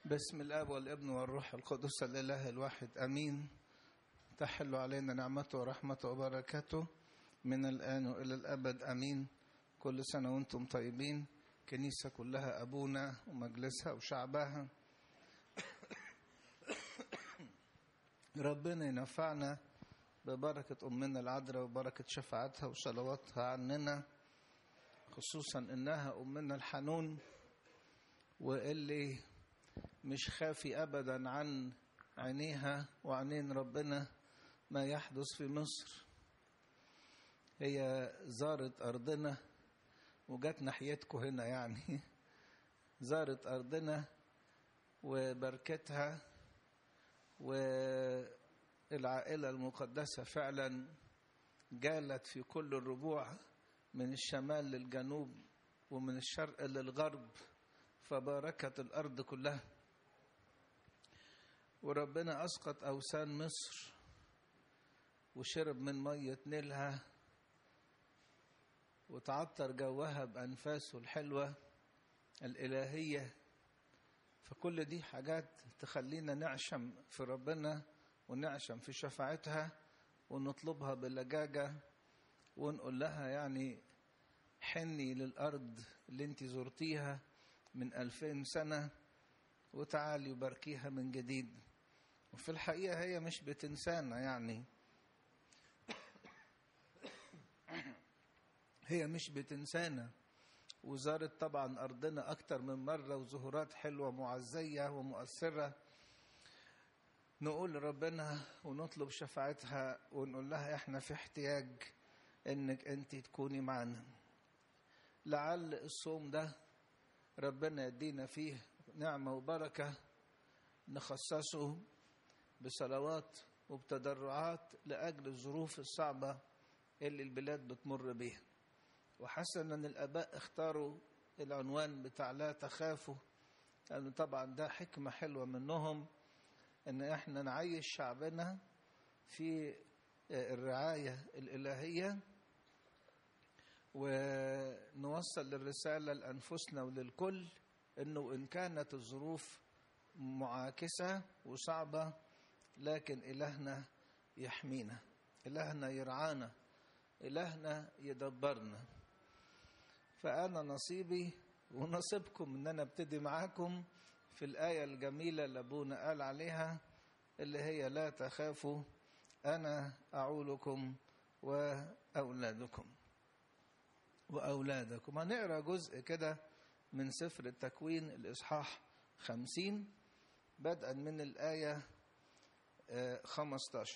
بسم الاب والابن والروح القدس الاله الواحد امين تحل علينا نعمته ورحمته وبركاته من الان والى الابد امين كل سنه وانتم طيبين كنيسه كلها ابونا ومجلسها وشعبها ربنا ينفعنا ببركه امنا العذراء وبركه شفاعتها وصلواتها عننا خصوصا انها امنا الحنون واللي مش خافي ابدا عن عينيها وعينين ربنا ما يحدث في مصر هي زارت ارضنا وجت ناحيتكم هنا يعني زارت ارضنا وبركتها والعائله المقدسه فعلا جالت في كل الربوع من الشمال للجنوب ومن الشرق للغرب فباركت الارض كلها وربنا اسقط اوثان مصر وشرب من ميه نيلها وتعطر جوها بانفاسه الحلوه الالهيه فكل دي حاجات تخلينا نعشم في ربنا ونعشم في شفاعتها ونطلبها بلجاجه ونقول لها يعني حني للارض اللي انت زرتيها من ألفين سنة وتعالي وباركيها من جديد وفي الحقيقة هي مش بتنسانا يعني هي مش بتنسانا وزارت طبعا أرضنا أكتر من مرة وزهورات حلوة معزية ومؤثرة نقول لربنا ونطلب شفاعتها ونقول لها احنا في احتياج انك انت تكوني معنا لعل الصوم ده ربنا يدينا فيه نعمة وبركة نخصصه بصلوات وبتضرعات لأجل الظروف الصعبة اللي البلاد بتمر بيها وحسن أن الآباء اختاروا العنوان بتاع لا تخافوا لأنه طبعا ده حكمة حلوة منهم أن احنا نعيش شعبنا في الرعاية الإلهية ونوصل الرسالة لأنفسنا وللكل أنه إن كانت الظروف معاكسة وصعبة لكن إلهنا يحمينا إلهنا يرعانا إلهنا يدبرنا فأنا نصيبي ونصيبكم أن أنا ابتدي معاكم في الآية الجميلة اللي أبونا قال عليها اللي هي لا تخافوا أنا أعولكم وأولادكم وأولادكم هنقرأ جزء كده من سفر التكوين الإصحاح خمسين بدءا من الآية خمستاشر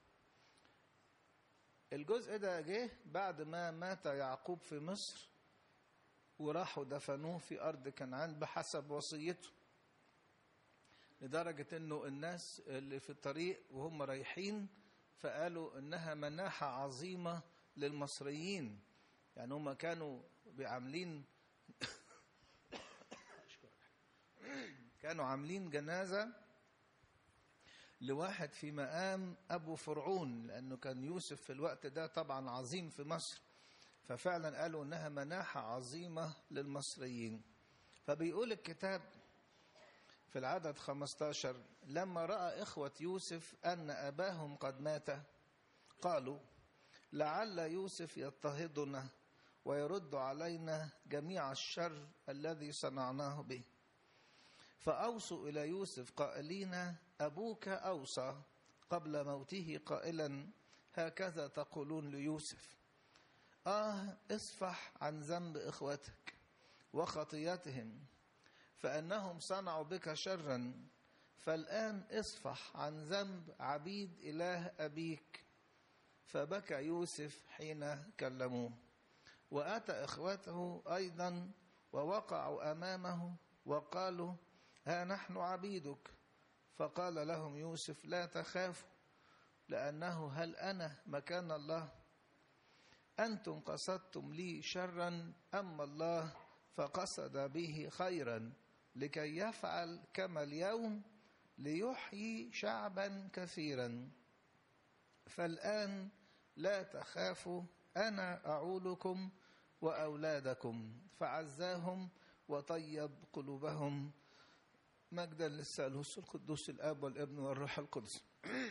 الجزء ده جه بعد ما مات يعقوب في مصر وراحوا دفنوه في أرض كنعان بحسب وصيته لدرجة أنه الناس اللي في الطريق وهم رايحين فقالوا إنها مناحة عظيمة للمصريين يعني هم كانوا بعاملين كانوا عاملين جنازة لواحد في مقام أبو فرعون لأنه كان يوسف في الوقت ده طبعا عظيم في مصر ففعلا قالوا إنها مناحة عظيمة للمصريين فبيقول الكتاب في العدد 15 لما رأى إخوة يوسف أن أباهم قد مات قالوا لعل يوسف يضطهدنا ويرد علينا جميع الشر الذي صنعناه به فأوصوا إلى يوسف قائلين أبوك أوصى قبل موته قائلا هكذا تقولون ليوسف آه اصفح عن ذنب إخوتك وخطيتهم فأنهم صنعوا بك شرا فالآن اصفح عن ذنب عبيد إله أبيك فبكى يوسف حين كلموه واتى اخوته ايضا ووقعوا امامه وقالوا ها نحن عبيدك فقال لهم يوسف لا تخافوا لانه هل انا مكان الله انتم قصدتم لي شرا اما الله فقصد به خيرا لكي يفعل كما اليوم ليحيي شعبا كثيرا فالان لا تخافوا أنا أعولكم وأولادكم فعزاهم وطيب قلوبهم مجدا للثالوث القدوس الاب والابن والروح القدس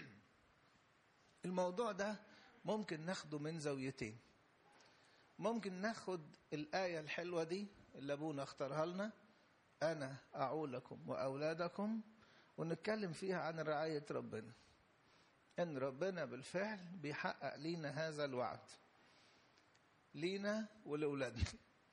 الموضوع ده ممكن ناخده من زاويتين ممكن ناخد الآية الحلوة دي اللي أبونا اختارها لنا أنا أعولكم وأولادكم ونتكلم فيها عن رعاية ربنا إن ربنا بالفعل بيحقق لينا هذا الوعد لينا ولأولادنا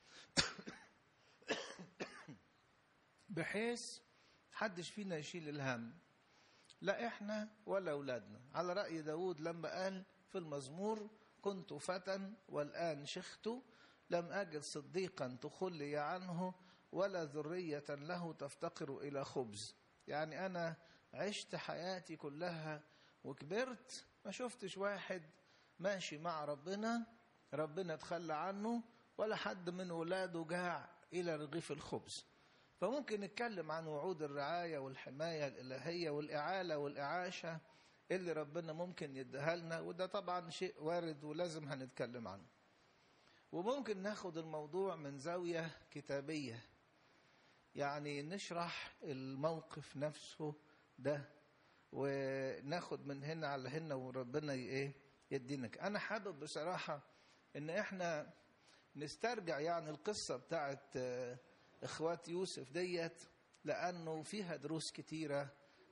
بحيث حدش فينا يشيل الهم لا إحنا ولا أولادنا على رأي داود لما قال في المزمور كنت فتى والآن شخت لم أجد صديقا تخلي عنه ولا ذرية له تفتقر إلى خبز يعني أنا عشت حياتي كلها وكبرت ما شفتش واحد ماشي مع ربنا ربنا تخلى عنه ولا حد من ولاده جاع إلى رغيف الخبز فممكن نتكلم عن وعود الرعاية والحماية الإلهية والإعالة والإعاشة اللي ربنا ممكن يديها لنا وده طبعا شيء وارد ولازم هنتكلم عنه وممكن ناخد الموضوع من زاوية كتابية يعني نشرح الموقف نفسه ده وناخد من هنا على هنا وربنا ايه يدينك انا حابب بصراحة ان احنا نسترجع يعني القصة بتاعت اخوات يوسف ديت لانه فيها دروس كتيرة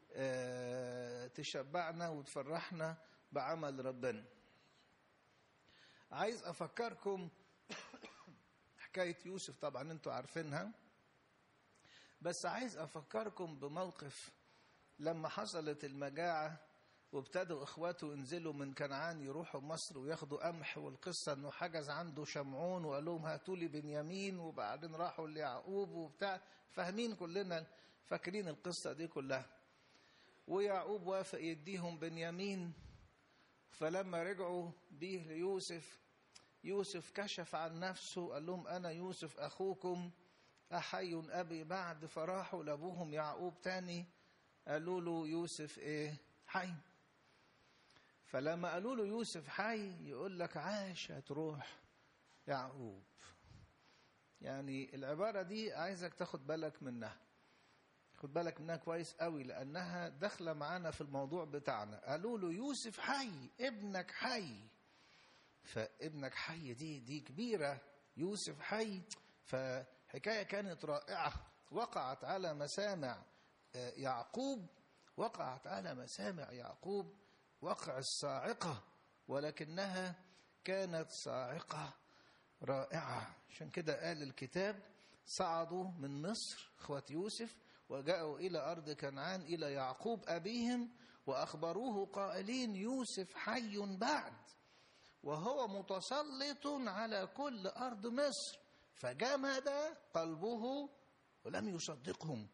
تشبعنا وتفرحنا بعمل ربنا عايز افكركم حكاية يوسف طبعا انتوا عارفينها بس عايز افكركم بموقف لما حصلت المجاعة وابتدوا اخواته ينزلوا من كنعان يروحوا مصر وياخدوا قمح والقصة انه حجز عنده شمعون وقال لهم هاتوا لي بنيامين وبعدين راحوا ليعقوب وبتاع فاهمين كلنا فاكرين القصة دي كلها ويعقوب وافق يديهم بنيامين فلما رجعوا بيه ليوسف يوسف كشف عن نفسه قال لهم أنا يوسف أخوكم أحي أبي بعد فراحوا لأبوهم يعقوب تاني قالوا له يوسف إيه حي فلما قالوا له يوسف حي يقول لك عاشت روح يعقوب يعني العبارة دي عايزك تاخد بالك منها خد بالك منها كويس قوي لأنها داخلة معانا في الموضوع بتاعنا قالوا له يوسف حي ابنك حي فابنك حي دي دي كبيرة يوسف حي فحكاية كانت رائعة وقعت على مسامع يعقوب وقعت على مسامع يعقوب وقع الصاعقة ولكنها كانت صاعقة رائعة عشان كده قال الكتاب صعدوا من مصر اخوة يوسف وجاءوا إلى أرض كنعان إلى يعقوب أبيهم وأخبروه قائلين يوسف حي بعد وهو متسلط على كل أرض مصر فجمد قلبه ولم يصدقهم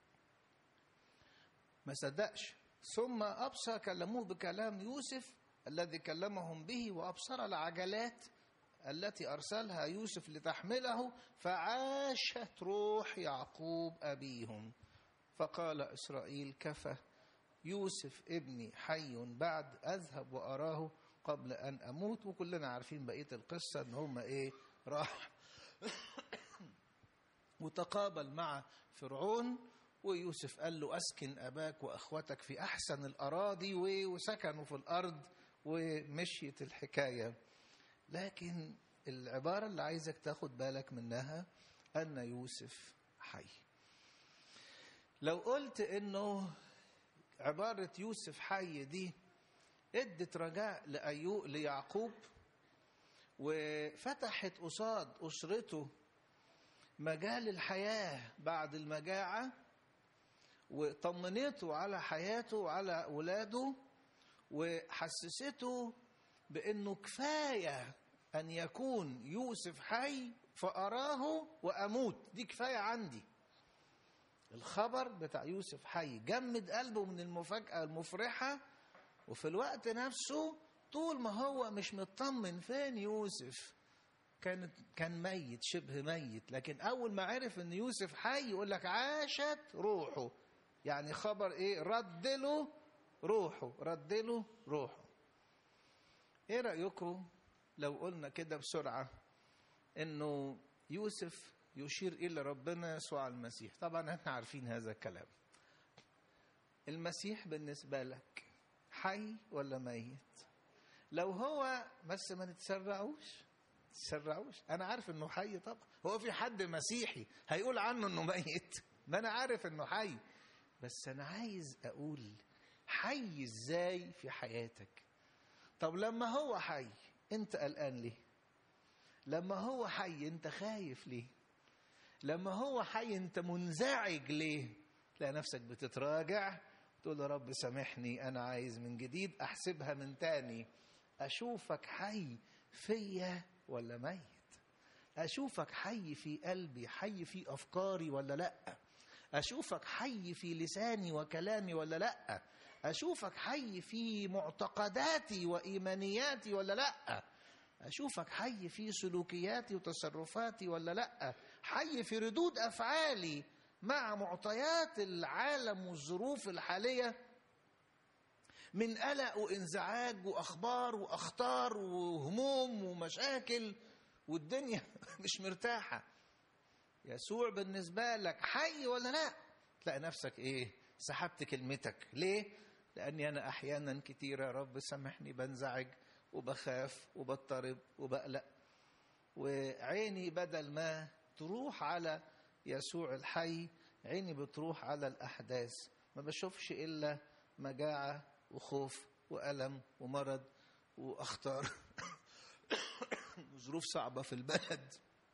ما صدقش ثم أبصر كلموه بكلام يوسف الذي كلمهم به وأبصر العجلات التي أرسلها يوسف لتحمله فعاشت روح يعقوب أبيهم فقال إسرائيل كفى يوسف ابني حي بعد أذهب وأراه قبل أن أموت وكلنا عارفين بقية القصة إن هم إيه راح وتقابل مع فرعون ويوسف قال له أسكن أباك وأخوتك في أحسن الأراضي وسكنوا في الأرض ومشيت الحكاية لكن العبارة اللي عايزك تاخد بالك منها أن يوسف حي لو قلت انه عبارة يوسف حي دي ادت رجاء لأيوب ليعقوب وفتحت قصاد أسرته مجال الحياة بعد المجاعة وطمنته على حياته وعلى أولاده وحسسته بأنه كفاية أن يكون يوسف حي فأراه وأموت دي كفاية عندي الخبر بتاع يوسف حي جمد قلبه من المفاجأة المفرحة وفي الوقت نفسه طول ما هو مش مطمن فين يوسف كانت كان ميت شبه ميت لكن اول ما عرف ان يوسف حي يقول لك عاشت روحه يعني خبر ايه رد له روحه رد له روحه ايه رايكم لو قلنا كده بسرعه انه يوسف يشير الى ربنا يسوع المسيح طبعا احنا عارفين هذا الكلام المسيح بالنسبة لك حي ولا ميت لو هو بس ما نتسرعوش تسرعوش انا عارف انه حي طبعا هو في حد مسيحي هيقول عنه انه ميت ما انا عارف انه حي بس انا عايز اقول حي ازاي في حياتك طب لما هو حي انت قلقان ليه لما هو حي انت خايف ليه لما هو حي انت منزعج ليه تلاقي نفسك بتتراجع تقول يا رب سامحني انا عايز من جديد احسبها من تاني اشوفك حي فيا ولا ميت اشوفك حي في قلبي حي في افكاري ولا لا اشوفك حي في لساني وكلامي ولا لا اشوفك حي في معتقداتي وايمانياتي ولا لا اشوفك حي في سلوكياتي وتصرفاتي ولا لا حي في ردود افعالي مع معطيات العالم والظروف الحاليه من قلق وانزعاج واخبار واخطار وهموم ومشاكل والدنيا مش مرتاحه يسوع بالنسبه لك حي ولا لا تلاقي نفسك ايه سحبت كلمتك ليه لاني انا احيانا كتير يا رب سامحني بنزعج وبخاف وبضطرب وبقلق وعيني بدل ما تروح على يسوع الحي عيني بتروح على الاحداث ما بشوفش الا مجاعه وخوف والم ومرض واخطار وظروف صعبه في البلد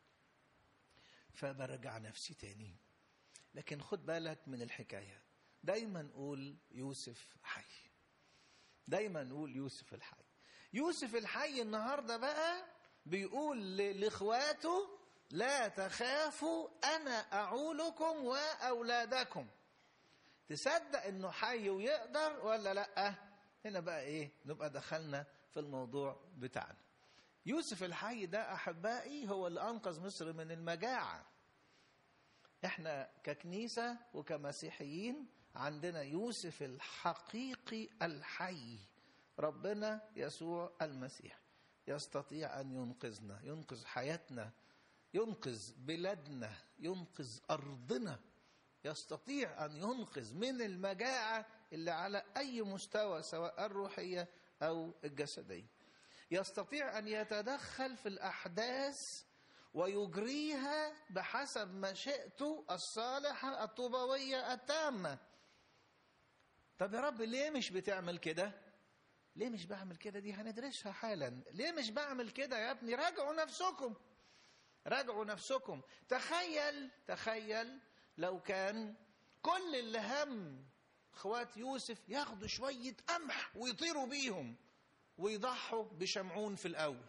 فبرجع نفسي تاني لكن خد بالك من الحكايه دايما نقول يوسف حي دايما نقول يوسف الحي يوسف الحي النهارده بقى بيقول لاخواته لا تخافوا انا اعولكم واولادكم تصدق انه حي ويقدر ولا لا هنا بقى ايه نبقى دخلنا في الموضوع بتاعنا يوسف الحي ده احبائي هو اللي انقذ مصر من المجاعه احنا ككنيسه وكمسيحيين عندنا يوسف الحقيقي الحي ربنا يسوع المسيح يستطيع ان ينقذنا ينقذ حياتنا ينقذ بلادنا ينقذ ارضنا يستطيع ان ينقذ من المجاعه اللي على اي مستوى سواء الروحيه او الجسديه يستطيع ان يتدخل في الاحداث ويجريها بحسب مشيئته الصالحه الطوبويه التامه طب يا رب ليه مش بتعمل كده ليه مش بعمل كده دي هندرسها حالا ليه مش بعمل كده يا ابني راجعوا نفسكم راجعوا نفسكم تخيل تخيل لو كان كل اللي هم اخوات يوسف ياخدوا شويه قمح ويطيروا بيهم ويضحوا بشمعون في الاول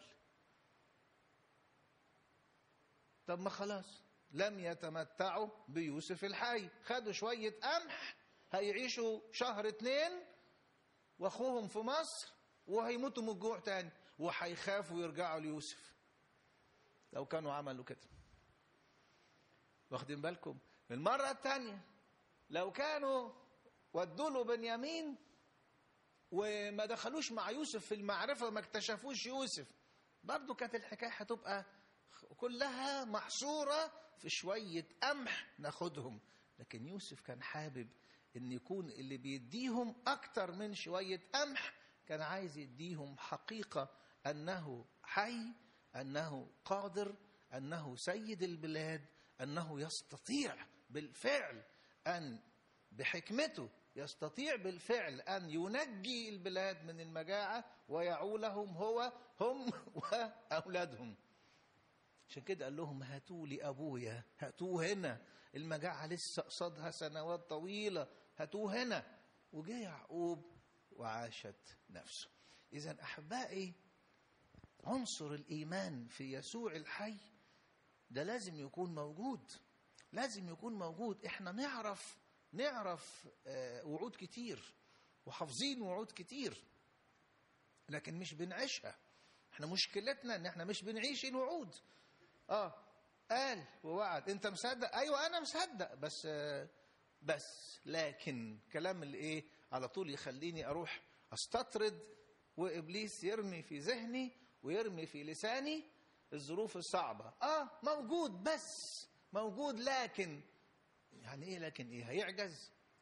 طب ما خلاص لم يتمتعوا بيوسف الحي خدوا شويه قمح هيعيشوا شهر اتنين واخوهم في مصر وهيموتوا من الجوع تاني وهيخافوا يرجعوا ليوسف لو كانوا عملوا كده واخدين بالكم المرة الثانية لو كانوا ودوا له بنيامين وما دخلوش مع يوسف في المعرفة ما اكتشفوش يوسف برضو كانت الحكاية هتبقى كلها محصورة في شوية قمح ناخدهم لكن يوسف كان حابب ان يكون اللي بيديهم اكتر من شوية قمح كان عايز يديهم حقيقة انه حي انه قادر انه سيد البلاد انه يستطيع بالفعل ان بحكمته يستطيع بالفعل ان ينجي البلاد من المجاعه ويعولهم هو هم واولادهم عشان كده قال لهم هاتوا لي ابويا هاتوه هنا المجاعه لسه قصادها سنوات طويله هاتوه هنا وجه يعقوب وعاشت نفسه اذا احبائي عنصر الايمان في يسوع الحي ده لازم يكون موجود لازم يكون موجود احنا نعرف نعرف وعود كتير وحافظين وعود كتير لكن مش بنعيشها احنا مشكلتنا ان احنا مش بنعيش الوعود اه قال ووعد انت مصدق ايوه انا مصدق بس بس لكن كلام اللي ايه على طول يخليني اروح استطرد وابليس يرمي في ذهني ويرمي في لساني الظروف الصعبة اه موجود بس موجود لكن يعني ايه لكن ايه هيعجز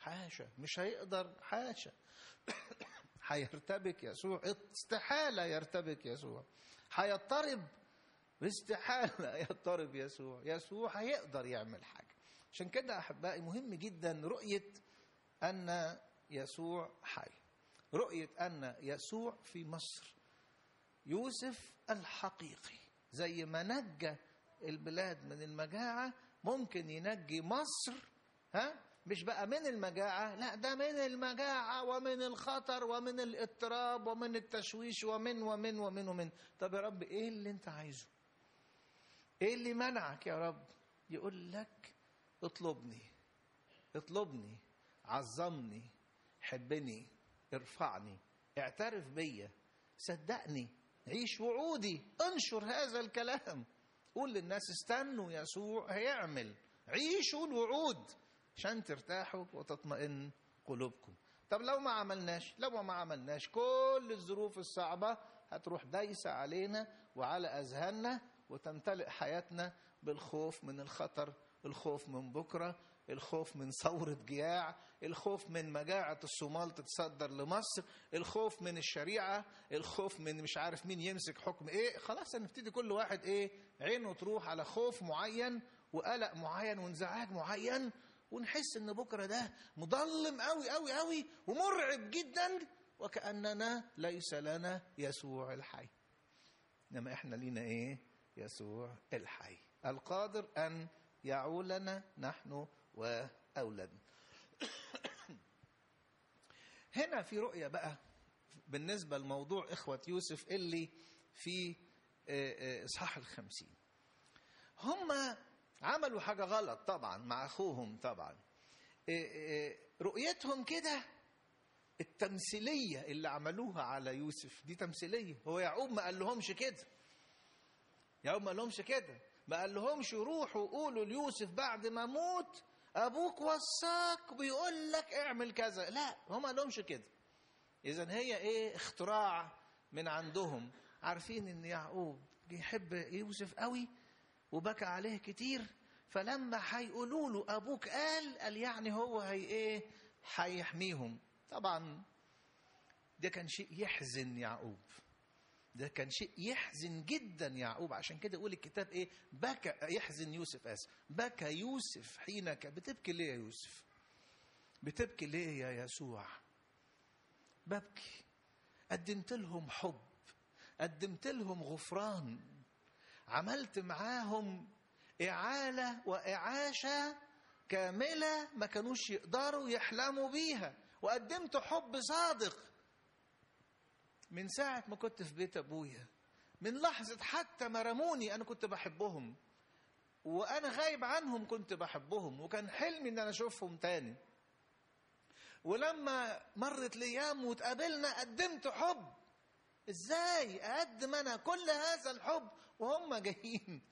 حاشا مش هيقدر حاشا هيرتبك يسوع استحالة يرتبك يسوع هيضطرب استحالة يضطرب يسوع يسوع هيقدر يعمل حاجة عشان كده أحبائي مهم جدا رؤية أن يسوع حي رؤية أن يسوع في مصر يوسف الحقيقي زي ما نجى البلاد من المجاعة ممكن ينجي مصر ها مش بقى من المجاعة لا ده من المجاعة ومن الخطر ومن الاضطراب ومن التشويش ومن ومن ومن ومن طب يا رب ايه اللي انت عايزه ايه اللي منعك يا رب يقول لك اطلبني اطلبني عظمني حبني ارفعني اعترف بيا صدقني عيش وعودي انشر هذا الكلام قول للناس استنوا يسوع هيعمل عيشوا الوعود عشان ترتاحوا وتطمئن قلوبكم طب لو ما عملناش لو ما عملناش كل الظروف الصعبة هتروح دايسة علينا وعلى أذهاننا وتمتلئ حياتنا بالخوف من الخطر الخوف من بكرة الخوف من ثورة جياع الخوف من مجاعة الصومال تتصدر لمصر الخوف من الشريعة الخوف من مش عارف مين يمسك حكم ايه خلاص هنبتدي كل واحد ايه عينه تروح على خوف معين وقلق معين وانزعاج معين ونحس ان بكره ده مظلم قوي قوي قوي ومرعب جدا وكاننا ليس لنا يسوع الحي انما احنا لينا ايه يسوع الحي القادر ان يعولنا نحن واولادنا هنا في رؤيه بقى بالنسبه لموضوع اخوه يوسف اللي في اصحاح الخمسين هم عملوا حاجة غلط طبعا مع أخوهم طبعا رؤيتهم كده التمثيلية اللي عملوها على يوسف دي تمثيلية هو يعقوب ما قال لهمش كده يعقوب ما قال لهمش كده ما قال لهمش روحوا قولوا ليوسف بعد ما موت أبوك وصاك بيقول لك اعمل كذا لا هم ما قال لهمش كده إذا هي إيه اختراع من عندهم عارفين إن يعقوب بيحب يوسف قوي وبكى عليه كتير فلما هيقولوا له ابوك قال قال يعني هو هي ايه هيحميهم طبعا ده كان شيء يحزن يعقوب ده كان شيء يحزن جدا يعقوب عشان كده يقول الكتاب ايه بكى يحزن يوسف اسف بكى يوسف حين بتبكي ليه يا يوسف بتبكي ليه يا يسوع ببكي قدمت لهم حب قدمت لهم غفران عملت معاهم إعالة وإعاشة كاملة ما كانوش يقدروا يحلموا بيها وقدمت حب صادق من ساعة ما كنت في بيت أبويا من لحظة حتى ما رموني أنا كنت بحبهم وأنا غايب عنهم كنت بحبهم وكان حلمي إن أنا أشوفهم تاني ولما مرت الأيام وتقابلنا قدمت حب ازاي اقدم انا كل هذا الحب وهم جايين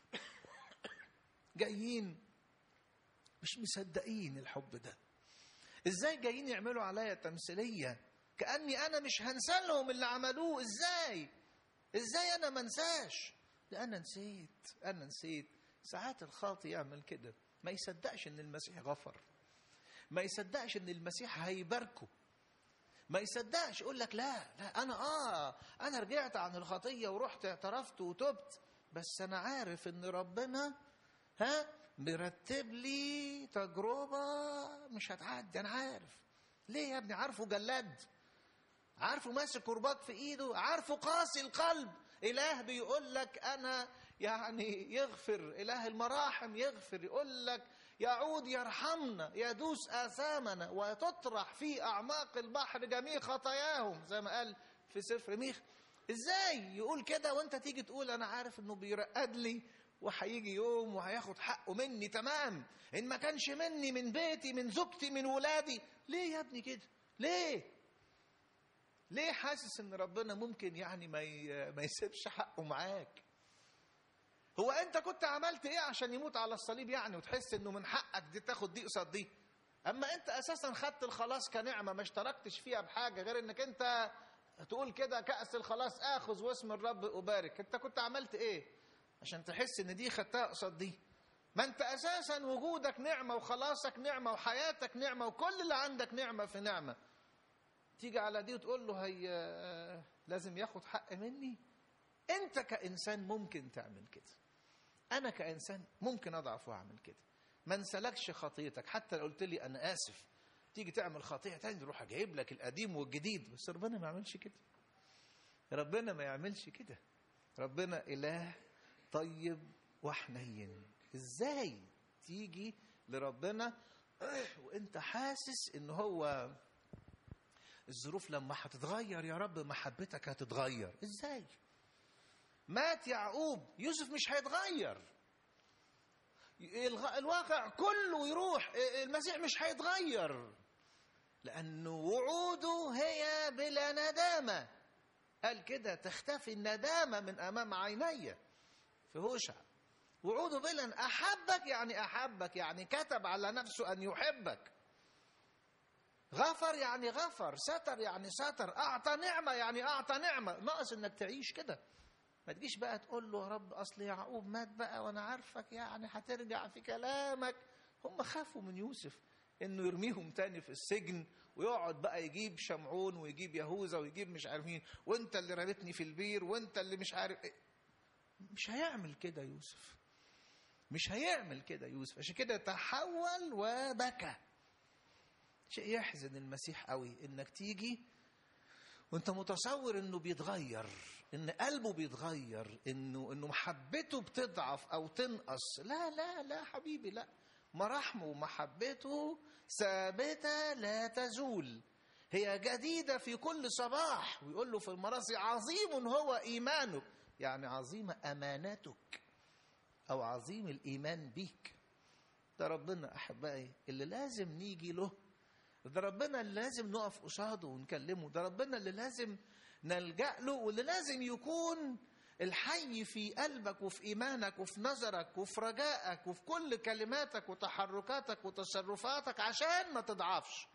جايين مش مصدقين الحب ده ازاي جايين يعملوا عليا تمثيليه كاني انا مش هنسى لهم اللي عملوه ازاي ازاي انا ما انساش ده انا نسيت انا نسيت ساعات الخاطي يعمل كده ما يصدقش ان المسيح غفر ما يصدقش ان المسيح هيباركه ما يصدقش يقول لك لا لا انا اه انا رجعت عن الخطيه ورحت اعترفت وتبت بس انا عارف ان ربنا ها مرتب لي تجربه مش هتعدي انا عارف ليه يا ابني عارفه جلاد عارفه ماسك كرباج في ايده عارفه قاسي القلب اله بيقول لك انا يعني يغفر اله المراحم يغفر يقول لك يعود يرحمنا يدوس آثامنا وتطرح في أعماق البحر جميع خطاياهم زي ما قال في سفر ميخ ازاي يقول كده وانت تيجي تقول انا عارف انه بيرقد لي وهيجي يوم وهياخد حقه مني تمام ان ما كانش مني من بيتي من زوجتي من ولادي ليه يا ابني كده ليه ليه حاسس ان ربنا ممكن يعني ما ما يسيبش حقه معاك هو انت كنت عملت ايه عشان يموت على الصليب يعني وتحس انه من حقك دي تاخد دي قصاد دي اما انت اساسا خدت الخلاص كنعمه ما اشتركتش فيها بحاجه غير انك انت تقول كده كاس الخلاص اخذ واسم الرب ابارك انت كنت عملت ايه عشان تحس ان دي خدتها قصاد دي ما انت اساسا وجودك نعمه وخلاصك نعمه وحياتك نعمه وكل اللي عندك نعمه في نعمه تيجي على دي وتقول له هي لازم ياخد حق مني انت كانسان ممكن تعمل كده انا كانسان ممكن اضعف واعمل كده ما انسلكش خطيتك حتى لو قلت لي انا اسف تيجي تعمل خطيئه تاني تروح جايب لك القديم والجديد بس ربنا ما يعملش كده ربنا ما يعملش كده ربنا اله طيب وحنين ازاي تيجي لربنا وانت حاسس ان هو الظروف لما هتتغير يا رب محبتك هتتغير ازاي مات يعقوب يوسف مش هيتغير الواقع كله يروح المسيح مش هيتغير لأن وعوده هي بلا ندامة قال كده تختفي الندامة من أمام عيني في هوشع وعوده بلا أحبك يعني أحبك يعني كتب على نفسه أن يحبك غفر يعني غفر ستر يعني ستر أعطى نعمة يعني أعطى نعمة ناقص إنك تعيش كده ما تجيش بقى تقول له يا رب اصل يعقوب مات بقى وانا عارفك يعني هترجع في كلامك هم خافوا من يوسف انه يرميهم تاني في السجن ويقعد بقى يجيب شمعون ويجيب يهوذا ويجيب مش عارف مين وانت اللي رميتني في البير وانت اللي مش عارف إيه. مش هيعمل كده يوسف مش هيعمل كده يوسف عشان كده تحول وبكى شيء يحزن المسيح قوي انك تيجي وانت متصور انه بيتغير ان قلبه بيتغير انه انه محبته بتضعف او تنقص لا لا لا حبيبي لا مراحمه ومحبته ثابته لا تزول هي جديده في كل صباح ويقول له في المراسي عظيم هو ايمانك يعني عظيمه امانتك او عظيم الايمان بيك ده ربنا احبائي اللي لازم نيجي له ده ربنا اللي لازم نقف قصاده ونكلمه ده ربنا اللي لازم نلجأ له واللي لازم يكون الحي في قلبك وفي إيمانك وفي نظرك وفي رجائك وفي كل كلماتك وتحركاتك وتصرفاتك عشان ما تضعفش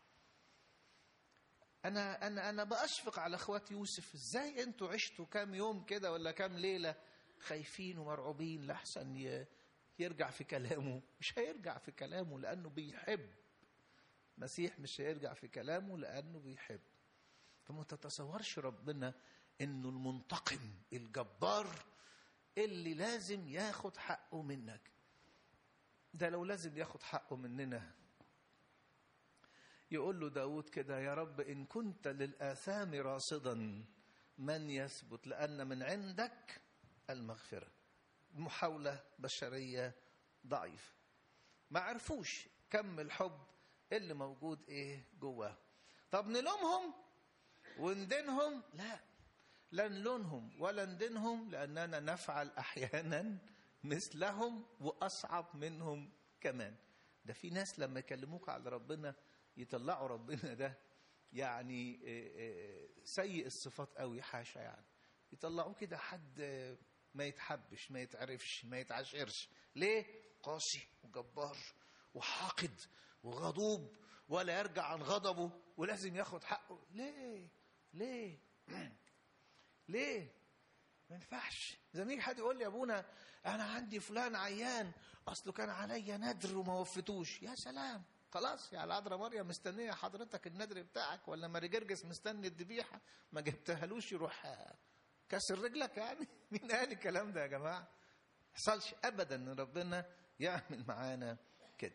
أنا أنا أنا بأشفق على إخوات يوسف إزاي أنتوا عشتوا كام يوم كده ولا كام ليلة خايفين ومرعوبين لحسن يرجع في كلامه مش هيرجع في كلامه لأنه بيحب مسيح مش هيرجع في كلامه لأنه بيحب فما تتصورش ربنا انه المنتقم الجبار اللي لازم ياخد حقه منك ده لو لازم ياخد حقه مننا يقول له داود كده يا رب إن كنت للآثام راصدا من يثبت لأن من عندك المغفرة محاولة بشرية ضعيفة ما عرفوش كم الحب اللي موجود ايه جواه طب نلومهم وندينهم لا لا نلونهم ولا ندينهم لأننا نفعل أحيانا مثلهم وأصعب منهم كمان ده في ناس لما يكلموك على ربنا يطلعوا ربنا ده يعني سيء الصفات قوي حاشا يعني يطلعوه كده حد ما يتحبش ما يتعرفش ما يتعشرش ليه قاسي وجبار وحاقد وغضوب ولا يرجع عن غضبه ولازم ياخد حقه ليه ليه ليه ما ينفعش زي ما يجي حد يقول لي يا ابونا انا عندي فلان عيان اصله كان عليا ندر وما وفتوش يا سلام خلاص يا العذراء مريم مستنيه حضرتك الندر بتاعك ولا ماري جرجس مستني الذبيحه ما جبتهالوش يروح كسر رجلك يعني مين قال الكلام ده يا جماعه ما يحصلش ابدا ان ربنا يعمل معانا كده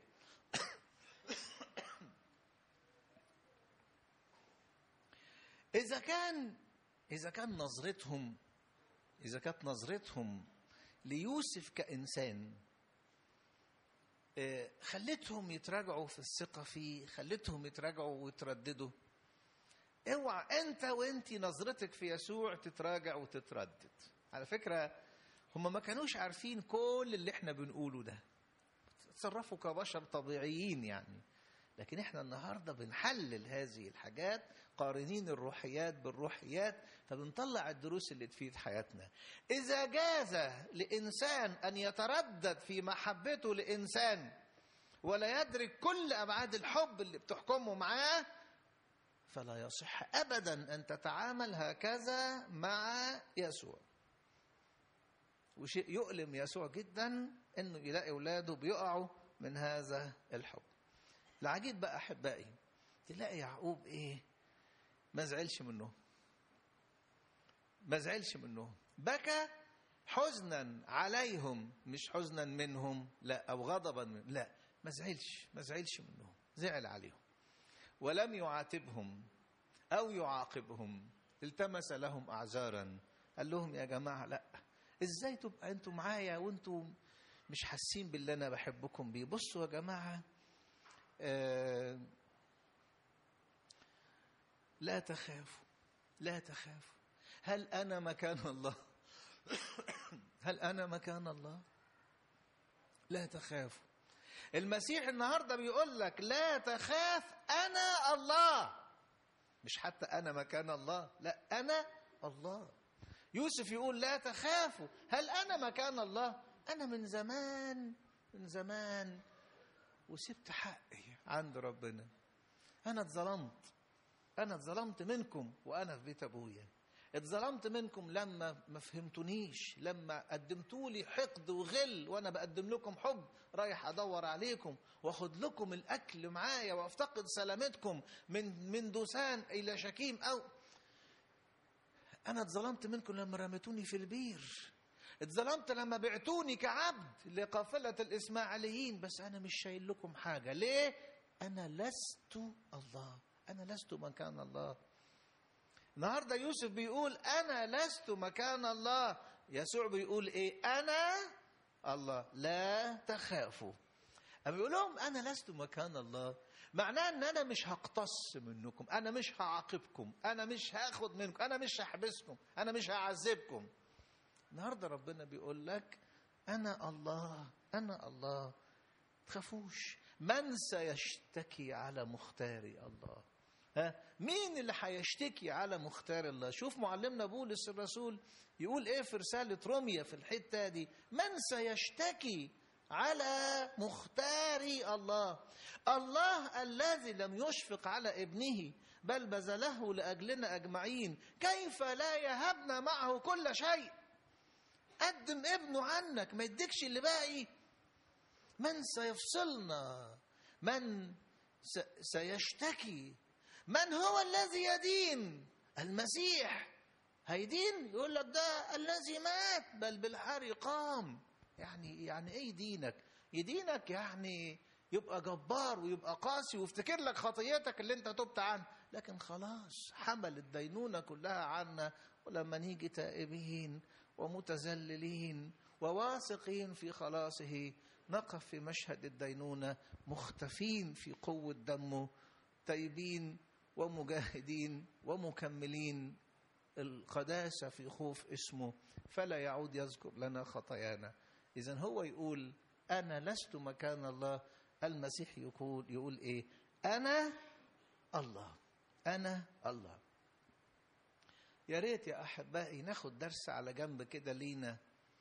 اذا كان اذا كان نظرتهم اذا كانت نظرتهم ليوسف كانسان خلتهم يتراجعوا في الثقه فيه خلتهم يتراجعوا ويترددوا اوعى انت وانت نظرتك في يسوع تتراجع وتتردد على فكره هم ما كانوش عارفين كل اللي احنا بنقوله ده تصرفوا كبشر طبيعيين يعني لكن احنا النهارده بنحلل هذه الحاجات قارنين الروحيات بالروحيات فبنطلع الدروس اللي تفيد حياتنا اذا جاز لانسان ان يتردد في محبته لانسان ولا يدرك كل ابعاد الحب اللي بتحكمه معاه فلا يصح ابدا ان تتعامل هكذا مع يسوع وشيء يؤلم يسوع جدا انه يلاقي اولاده بيقعوا من هذا الحب العجيب بقى احبائي تلاقي يعقوب ايه ما زعلش منهم ما زعلش منهم بكى حزنا عليهم مش حزنا منهم لا او غضبا منهم لا ما زعلش ما زعلش منهم زعل عليهم ولم يعاتبهم او يعاقبهم التمس لهم اعذارا قال لهم يا جماعه لا ازاي تبقى انتوا معايا وانتوا مش حاسين باللي انا بحبكم بيه بصوا يا جماعه آه لا تخافوا لا تخافوا هل انا مكان الله هل انا مكان الله لا تخافوا المسيح النهارده بيقول لك لا تخاف انا الله مش حتى انا مكان الله لا انا الله يوسف يقول لا تخافوا هل انا مكان الله انا من زمان من زمان وسبت حقي عند ربنا انا اتظلمت انا اتظلمت منكم وانا في بيت ابويا اتظلمت منكم لما ما فهمتونيش لما قدمتوا لي حقد وغل وانا بقدم لكم حب رايح ادور عليكم واخد لكم الاكل معايا وافتقد سلامتكم من من دوسان الى شكيم او انا اتظلمت منكم لما رميتوني في البير اتظلمت لما بعتوني كعبد لقافلة الإسماعيليين بس أنا مش شايل لكم حاجة ليه؟ أنا لست الله أنا لست مكان الله النهاردة يوسف بيقول أنا لست مكان الله يسوع بيقول إيه أنا الله لا تخافوا أما بيقول لهم أنا لست مكان الله معناه ان انا مش هقتص منكم انا مش هعاقبكم انا مش هاخد منكم انا مش هحبسكم انا مش هعذبكم النهارده ربنا بيقول لك انا الله انا الله تخافوش من سيشتكي على مختاري الله ها مين اللي هيشتكي على مختار الله شوف معلمنا بولس الرسول يقول ايه في رساله روميا في الحته دي من سيشتكي على مختار الله الله الذي لم يشفق على ابنه بل بذله لاجلنا اجمعين كيف لا يهبنا معه كل شيء قدم ابنه عنك ما يديكش اللي باقي من سيفصلنا من سيشتكي من هو الذي يدين المسيح هيدين يقول لك ده الذي مات بل بالحر قام يعني يعني ايه يدينك يدينك يعني يبقى جبار ويبقى قاسي ويفتكر لك خطيتك اللي انت تبت عنها لكن خلاص حمل الدينونة كلها عنا ولما نيجي تائبين ومتذللين وواثقين في خلاصه نقف في مشهد الدينونة مختفين في قوة دمه تايبين ومجاهدين ومكملين القداسة في خوف اسمه فلا يعود يذكر لنا خطايانا إذا هو يقول أنا لست مكان الله المسيح يقول يقول إيه أنا الله أنا الله يا ريت يا أحبائي ناخد درس على جنب كده لينا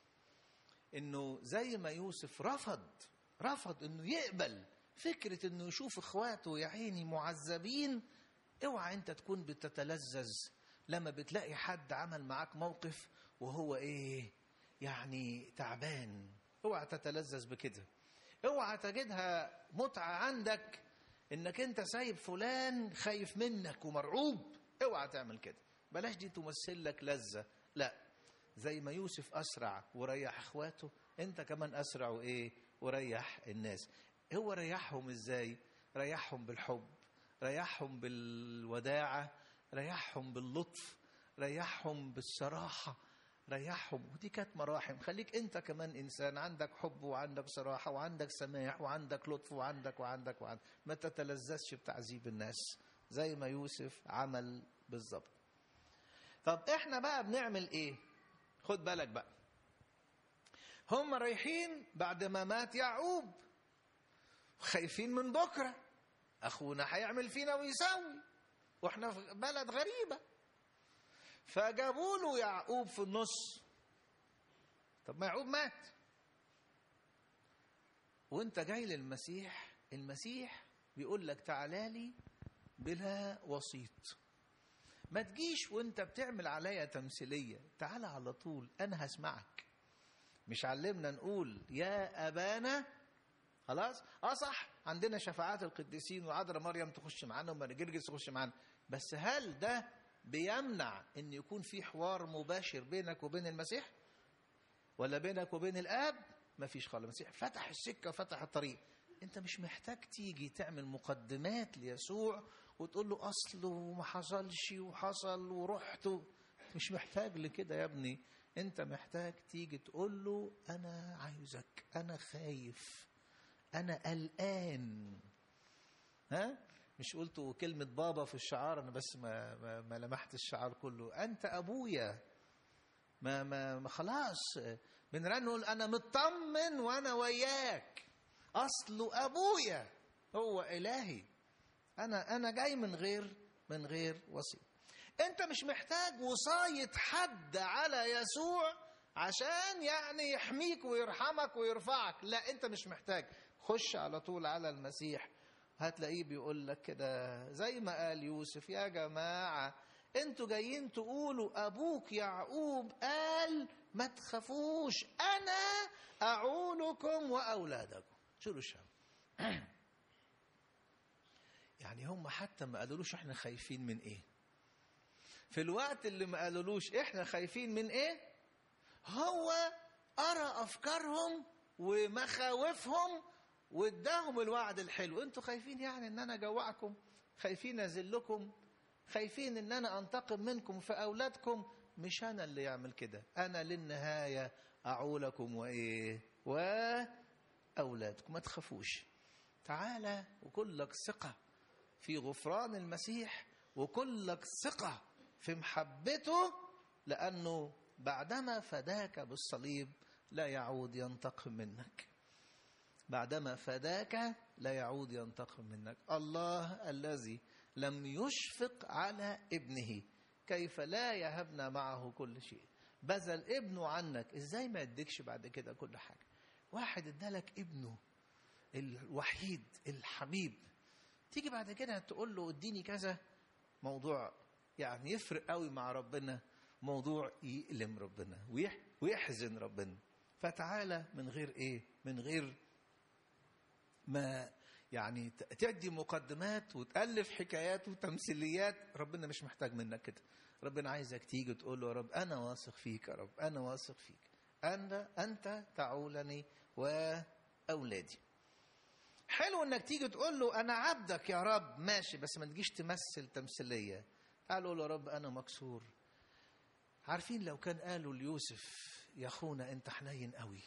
إنه زي ما يوسف رفض رفض إنه يقبل فكرة إنه يشوف إخواته يا عيني معذبين اوعى أنت تكون بتتلذذ لما بتلاقي حد عمل معاك موقف وهو إيه يعني تعبان اوعى تتلذذ بكده اوعى تجدها متعة عندك انك انت سايب فلان خايف منك ومرعوب اوعى تعمل كده بلاش دي تمثل لك لذة لا زي ما يوسف اسرع وريح اخواته انت كمان اسرع وايه وريح الناس هو ريحهم ازاي ريحهم بالحب ريحهم بالوداعة ريحهم باللطف ريحهم بالصراحة ريحهم ودي كانت مراحم خليك انت كمان انسان عندك حب وعندك صراحه وعندك سماح وعندك لطف وعندك وعندك وعندك ما تتلذذش بتعذيب الناس زي ما يوسف عمل بالظبط طب احنا بقى بنعمل ايه خد بالك بقى هم رايحين بعد ما مات يعقوب خايفين من بكره اخونا هيعمل فينا ويسوي واحنا في بلد غريبه فجابوا له يعقوب في النص طب ما يعقوب مات وانت جاي للمسيح المسيح بيقول لك تعالى لي بلا وسيط ما تجيش وانت بتعمل عليا تمثيلية تعالى على طول انا هسمعك مش علمنا نقول يا ابانا خلاص اه صح عندنا شفاعات القديسين وعذراء مريم تخش معانا ومرجرجس تخش معانا بس هل ده بيمنع ان يكون في حوار مباشر بينك وبين المسيح ولا بينك وبين الاب مفيش خالص المسيح فتح السكه وفتح الطريق انت مش محتاج تيجي تعمل مقدمات ليسوع وتقول له اصل وما حصلش وحصل ورحت مش محتاج لكده يا ابني انت محتاج تيجي تقول له انا عايزك انا خايف انا قلقان ها مش قلتوا كلمة بابا في الشعار أنا بس ما, ما, ما لمحت الشعار كله أنت أبويا ما, ما, ما خلاص بنرن نقول أنا مطمن وأنا وياك أصله أبويا هو إلهي أنا أنا جاي من غير من غير وصية أنت مش محتاج وصاية حد على يسوع عشان يعني يحميك ويرحمك ويرفعك لا أنت مش محتاج خش على طول على المسيح هتلاقيه بيقول لك كده زي ما قال يوسف يا جماعة انتوا جايين تقولوا ابوك يعقوب قال ما تخافوش انا اعولكم واولادكم شو الشام يعني هم حتى ما قالولوش احنا خايفين من ايه في الوقت اللي ما قالولوش احنا خايفين من ايه هو قرا افكارهم ومخاوفهم واداهم الوعد الحلو انتوا خايفين يعني ان انا اجوعكم خايفين اذلكم خايفين ان انا انتقم منكم في اولادكم مش انا اللي يعمل كده انا للنهايه اعولكم وايه واولادكم ما تخافوش تعالى وكلك ثقه في غفران المسيح وكلك ثقه في محبته لانه بعدما فداك بالصليب لا يعود ينتقم منك بعدما فداك لا يعود ينتقم منك الله الذي لم يشفق على ابنه كيف لا يهبنا معه كل شيء بذل ابنه عنك ازاي ما يديكش بعد كده كل حاجه واحد ادالك ابنه الوحيد الحبيب تيجي بعد كده تقول له اديني كذا موضوع يعني يفرق قوي مع ربنا موضوع يألم ربنا ويحزن ربنا فتعالى من غير ايه من غير ما يعني تدي مقدمات وتألف حكايات وتمثيليات ربنا مش محتاج منك كده ربنا عايزك تيجي تقول له يا رب أنا واثق فيك يا رب أنا واثق فيك أنت أنت تعولني وأولادي حلو انك تيجي تقول له انا عبدك يا رب ماشي بس ما تجيش تمثل تمثيليه تعال قول له يا رب انا مكسور عارفين لو كان قالوا ليوسف يا اخونا انت حنين قوي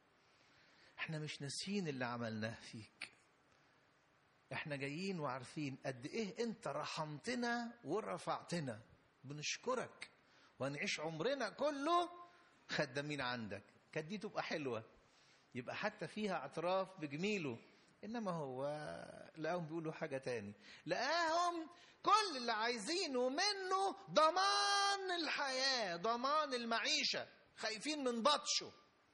احنا مش ناسيين اللي عملناه فيك احنا جايين وعارفين قد ايه انت رحمتنا ورفعتنا بنشكرك وهنعيش عمرنا كله خدامين عندك كانت دي تبقى حلوه يبقى حتى فيها اعتراف بجميله انما هو لقاهم بيقولوا حاجه تاني لقاهم كل اللي عايزينه منه ضمان الحياه ضمان المعيشه خايفين من بطشه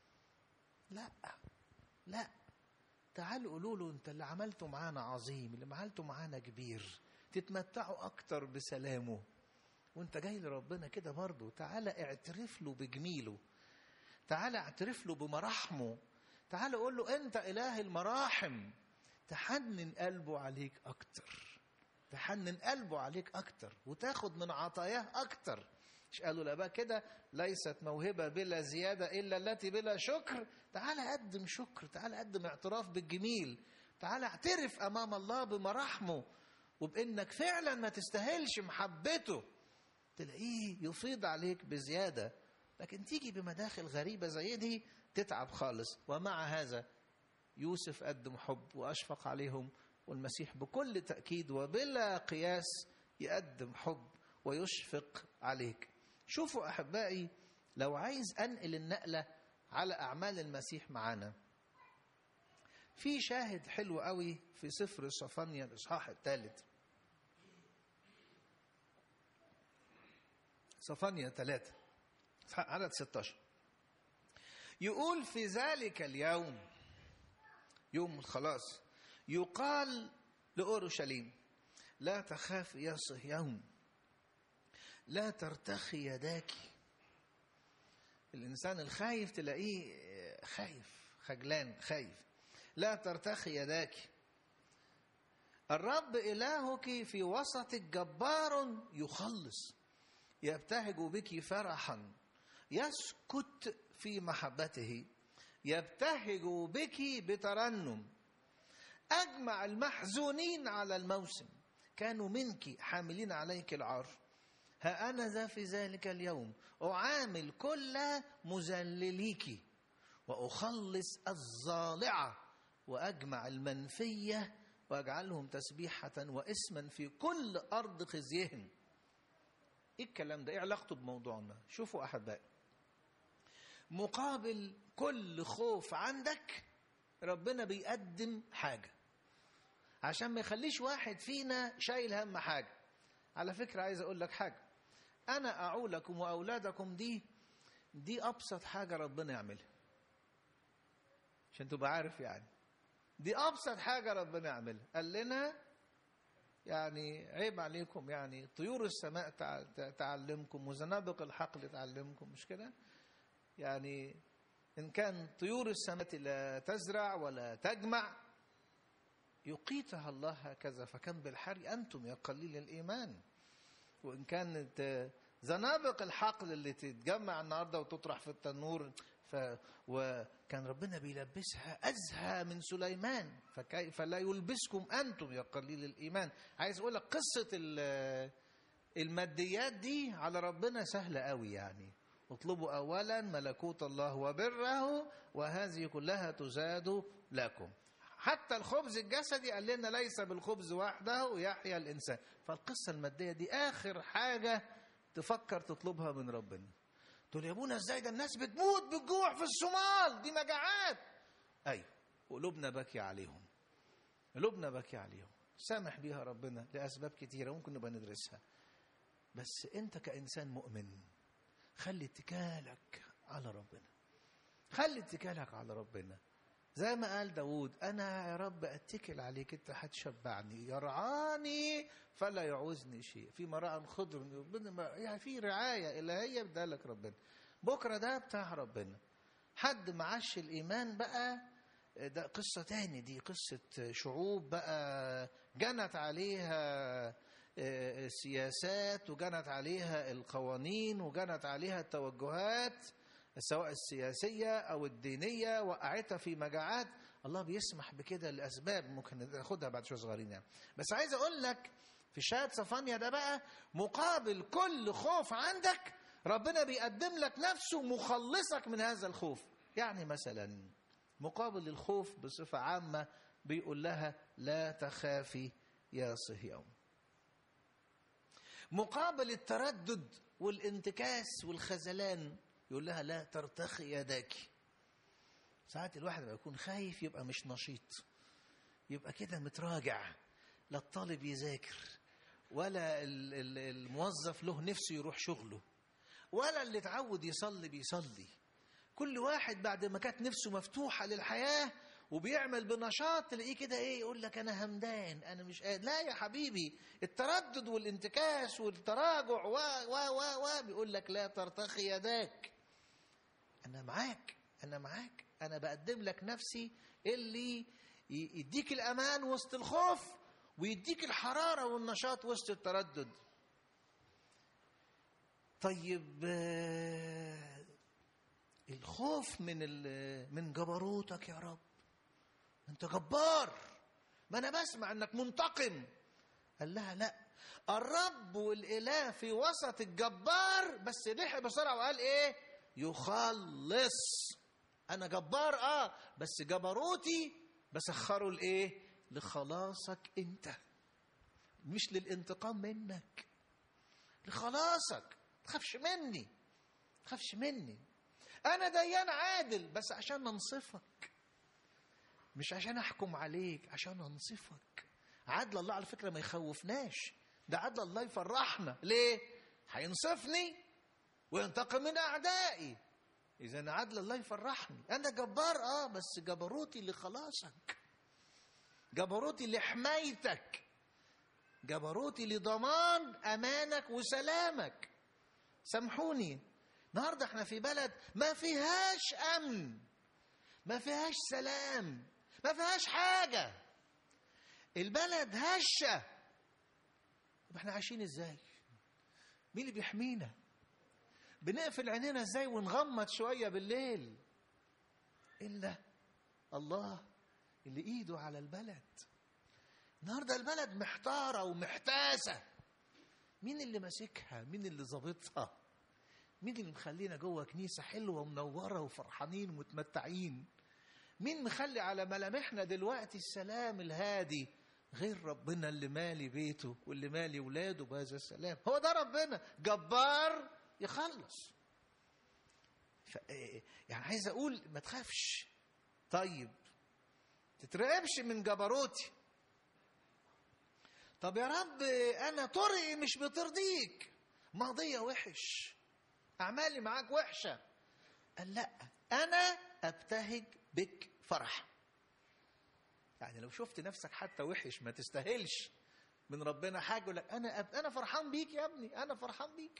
لا لا تعالوا قولوا له انت اللي عملته معانا عظيم اللي عملته معانا كبير تتمتعوا اكتر بسلامه وانت جاي لربنا كده برضه تعالى اعترف له بجميله تعالى اعترف له بمراحمه تعالى قول له انت اله المراحم تحنن قلبه عليك اكتر تحنن قلبه عليك اكتر وتاخد من عطاياه اكتر مش قالوا الاباء كده ليست موهبه بلا زياده الا التي بلا شكر تعالى قدم شكر تعالى قدم اعتراف بالجميل تعالى اعترف امام الله بمراحمه وبانك فعلا ما تستاهلش محبته تلاقيه يفيض عليك بزياده لكن تيجي بمداخل غريبه زي دي تتعب خالص ومع هذا يوسف قدم حب واشفق عليهم والمسيح بكل تاكيد وبلا قياس يقدم حب ويشفق عليك شوفوا احبائي لو عايز انقل النقله على اعمال المسيح معانا في شاهد حلو قوي في سفر صفانيا الاصحاح الثالث صفانيا ثلاثة عدد 16 يقول في ذلك اليوم يوم الخلاص يقال لأورشليم لا تخاف يا صهيون لا ترتخي يداك الإنسان الخايف تلاقيه خايف خجلان خايف لا ترتخي يداك الرب إلهك في وسطك جبار يخلص يبتهج بك فرحا يسكت في محبته يبتهج بك بترنم أجمع المحزونين على الموسم كانوا منك حاملين عليك العار ها أنا ذا في ذلك اليوم أعامل كل مذلليك وأخلص الظالعة وأجمع المنفية وأجعلهم تسبيحة واسما في كل أرض خزيهم إيه الكلام ده إيه علاقته بموضوعنا شوفوا أحبائي مقابل كل خوف عندك ربنا بيقدم حاجة عشان ما يخليش واحد فينا شايل هم حاجة على فكرة عايز أقول لك حاجة أنا أعولكم وأولادكم دي دي أبسط حاجة ربنا يعملها عشان تبقى عارف يعني دي أبسط حاجة ربنا يعملها قال لنا يعني عيب عليكم يعني طيور السماء تعلمكم وزنابق الحقل تعلمكم مش كده يعني إن كان طيور السماء لا تزرع ولا تجمع يقيتها الله هكذا فكم بالحري أنتم يا قليل الإيمان وإن كانت زنابق الحقل اللي تتجمع النهارده وتطرح في التنور ف وكان ربنا بيلبسها أزهى من سليمان فكيف لا يلبسكم أنتم يا قليل الإيمان عايز أقول لك قصة الماديات دي على ربنا سهلة قوي يعني اطلبوا أولا ملكوت الله وبره وهذه كلها تزاد لكم حتى الخبز الجسدي قال لنا ليس بالخبز وحده يحيا الإنسان فالقصة المادية دي آخر حاجة تفكر تطلبها من ربنا تقول يا ابونا ازاي ده الناس بتموت بالجوع في الصومال دي مجاعات ايوه قلوبنا باكي عليهم قلوبنا باكي عليهم سامح بيها ربنا لاسباب كتيره ممكن نبقى ندرسها بس انت كانسان مؤمن خلي اتكالك على ربنا خلي اتكالك على ربنا زي ما قال داود أنا يا رب أتكل عليك أنت هتشبعني يرعاني فلا يعوزني شيء في مراء خضر ربنا يعني في رعاية إلهية بدها لك ربنا بكرة ده بتاع ربنا حد معاش الإيمان بقى ده قصة تاني دي قصة شعوب بقى جنت عليها السياسات وجنت عليها القوانين وجنت عليها التوجهات سواء السياسية أو الدينية وقعتها في مجاعات الله بيسمح بكده لأسباب ممكن ناخدها بعد شوية صغيرين يعني بس عايز أقول لك في شهادة صفانيا ده بقى مقابل كل خوف عندك ربنا بيقدم لك نفسه مخلصك من هذا الخوف يعني مثلا مقابل الخوف بصفة عامة بيقول لها لا تخافي يا صهيون مقابل التردد والانتكاس والخذلان يقول لها لا ترتخي يداك ساعات الواحد لما يكون خايف يبقى مش نشيط يبقى كده متراجع لا الطالب يذاكر ولا الموظف له نفسه يروح شغله ولا اللي اتعود يصلي بيصلي كل واحد بعد ما كانت نفسه مفتوحة للحياة وبيعمل بنشاط تلاقيه كده ايه يقول لك انا همدان انا مش قادر لا يا حبيبي التردد والانتكاس والتراجع و و و و بيقول لك لا ترتخي يداك انا معاك انا معاك انا بقدم لك نفسي اللي يديك الامان وسط الخوف ويديك الحراره والنشاط وسط التردد طيب الخوف من من جبروتك يا رب انت جبار ما انا بسمع انك منتقم قال لها لا الرب والاله في وسط الجبار بس لحق بسرعه وقال ايه يخلص انا جبار اه بس جبروتي بسخره لايه لخلاصك انت مش للانتقام منك لخلاصك تخافش مني تخافش مني انا ديان عادل بس عشان انصفك مش عشان احكم عليك عشان انصفك عدل الله على فكره ما يخوفناش ده عدل الله يفرحنا ليه هينصفني وينتقم من اعدائي اذا عدل الله يفرحني انا جبار اه بس جبروتي لخلاصك جبروتي لحمايتك جبروتي لضمان امانك وسلامك سامحوني النهارده احنا في بلد ما فيهاش امن ما فيهاش سلام ما فيهاش حاجة البلد هشة طب احنا عايشين ازاي مين اللي بيحمينا بنقفل عينينا ازاي ونغمض شوية بالليل إلا الله اللي إيده على البلد النهاردة البلد محتارة ومحتاسة مين اللي ماسكها مين اللي ظابطها مين اللي مخلينا جوه كنيسة حلوة ومنورة وفرحانين ومتمتعين مين مخلي على ملامحنا دلوقتي السلام الهادي غير ربنا اللي مالي بيته واللي مالي ولاده بهذا السلام هو ده ربنا جبار يخلص ف... يعني عايز اقول ما تخافش طيب تترعبش من جبروتي طب يا رب انا طرقي مش بترضيك ماضيه وحش اعمالي معاك وحشه قال لا انا ابتهج بك فرح يعني لو شفت نفسك حتى وحش ما تستاهلش من ربنا حاجه يقول لك انا أب... انا فرحان بيك يا ابني انا فرحان بيك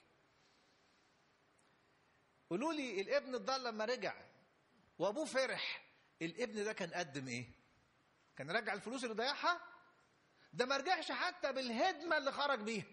قولوا لي الابن الضال لما رجع وابوه فرح الابن ده كان قدم ايه كان رجع الفلوس اللي ضيعها ده ما رجعش حتى بالهدمه اللي خرج بيها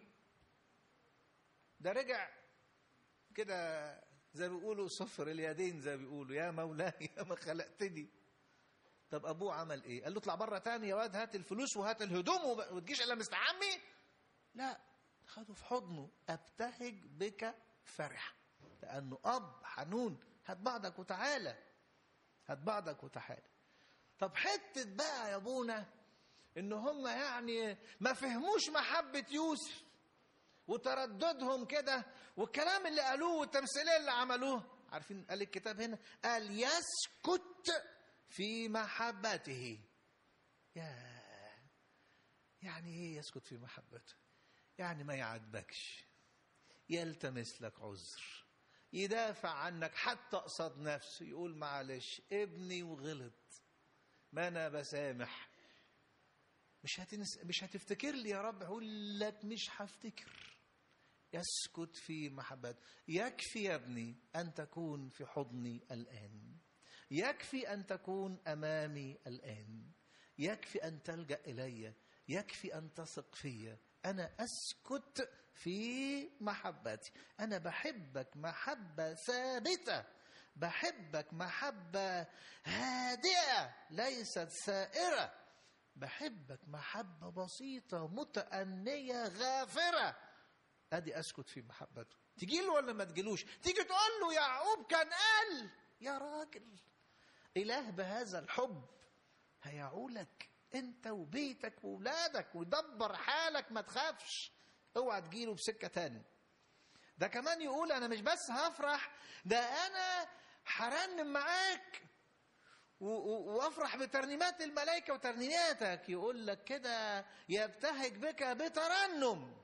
ده رجع كده زي ما بيقولوا صفر اليدين زي ما بيقولوا يا مولاي يا ما خلقتني طب ابوه عمل ايه قال له اطلع بره تاني يا واد هات الفلوس وهات الهدوم وما تجيش الا مستحمي لا خده في حضنه ابتهج بك فرح لانه اب حنون هات بعضك وتعالى هات بعضك وتعالى طب حته بقى يا ابونا ان هم يعني ما فهموش محبه يوسف وترددهم كده والكلام اللي قالوه والتمثيليه اللي عملوه عارفين قال الكتاب هنا قال يسكت في محبته يا يعني ايه يسكت في محبته يعني ما يعاتبكش يلتمس لك عذر يدافع عنك حتى قصاد نفسه يقول معلش ابني وغلط ما انا بسامح مش هتنس... مش هتفتكر لي يا رب هقول لك مش هفتكر يسكت في محبته يكفي يا ابني ان تكون في حضني الان يكفي ان تكون امامي الان يكفي ان تلجا الي يكفي ان تثق فيا انا اسكت في محبتي انا بحبك محبه ثابته بحبك محبه هادئه ليست سائره بحبك محبه بسيطه متانيه غافره ادي اسكت في محبته تجي له ولا ما تجيلوش تيجي تقول له يعقوب كان قال يا راجل اله بهذا الحب هيعولك انت وبيتك وولادك ودبر حالك ما تخافش اوعى تجيله بسكه تاني ده كمان يقول انا مش بس هفرح ده انا هرنم معاك وافرح بترنيمات الملائكه وترنيماتك يقول لك كده يبتهج بك بترنم